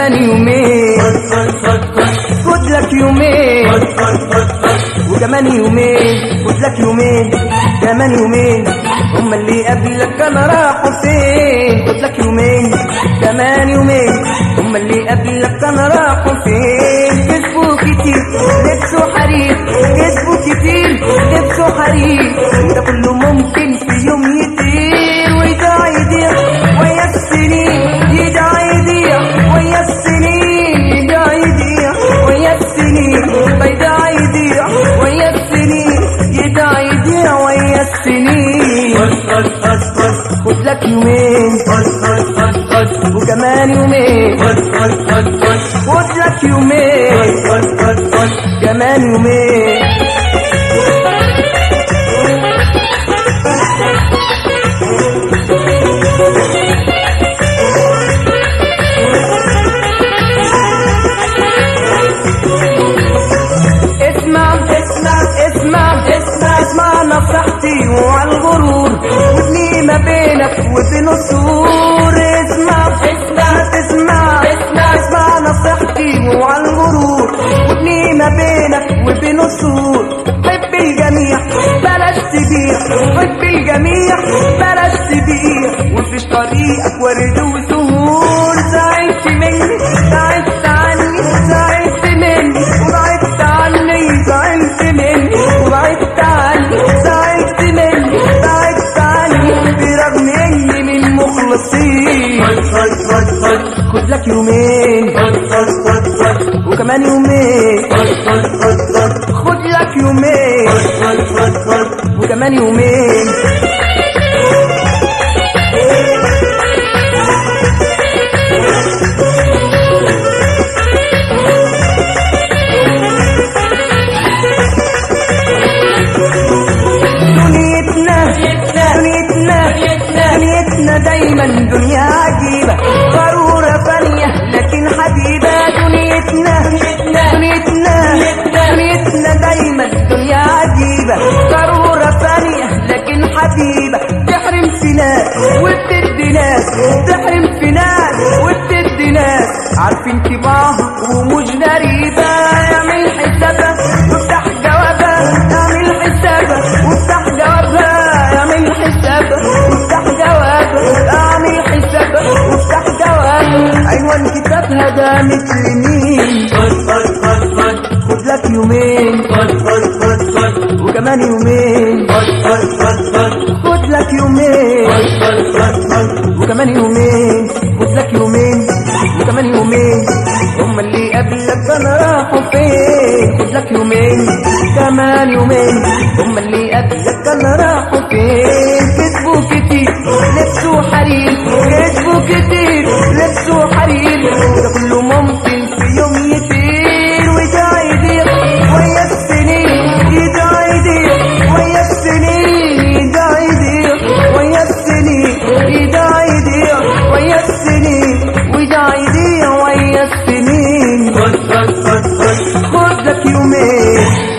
كمان يومين خد لك يومين وكمان يومين خد لك يومين كمان يومين هما اللي قبلك انا راحوا فين خد لك يومين كمان يومين هما اللي قبلك انا راحوا فين كسبوا كتير لبسوا حرير كسبوا كتير لبسوا حرير ده كله ممكن في يوم يطير ويضيع يضيع ويا السنين يضيع يضيع ويا السنين يضيع يضيع ويا السنين بيضيع يضيع ويا السنين يضيع يضيع ويا السنين خد لك يومين وكمان يومين خد لك يومين كمان يومين اسمع اسمع اسمع اسمع اسمع نصيحتي وعلى الغرور وابني ما بينك وبين السور اسمع اسمع اسمع اسمع اسمع نصيحتي وعلى الغرور وابني ما بينك وبين السور حب الجميع بلاش تبيع حب الجميع بلاش تبيع وفي طريقك ورد وزهور زعلت مني زعلت عني زعلت مني وبعدت عني زعلت مني وبعدت عني زعلت مني بعدت عني برغم اني من مخلصين خد لك يومين وكمان يومين خد لك يومين وكمان يومين دنيتنا دنيتنا دنيتنا دايما دنيا عجيبة ضرورة فانية لكن حبيبة دنيتنا دنيتنا دنيتنا دايما دنيا عجيبة ضرورة فانية لكن حبيبة تحرم في ناس وبتدي ناس تحرم في ناس وبتدي ناس عارفين طباعها ومش غريبة اعمل حسابها وافتح جوابها اعمل حسابها وافتح جوابها اعمل حسابها وافتح جوابها اعمل حسابها وافتح جوابها عنوان كتابها ده مثل مين خد لك يومين وكمان يومين خد لك يومين وكمان يومين خد لك يومين وكمان يومين هما اللي قبلك انا راحوا فين خد لك يومين كمان يومين هما اللي قبلك انا راحوا فين كسبوا كتير لبسوا حرير كسبوا كتير لبسوا حرير ده كله ممكن في يوم يطير وده يضيع ويا السنين يضيع يضيع ويا السنين يضيع يضيع ويا السنين يضيع يضيع ويا السنين ويضيع يضيع ويا السنين خد لك يومين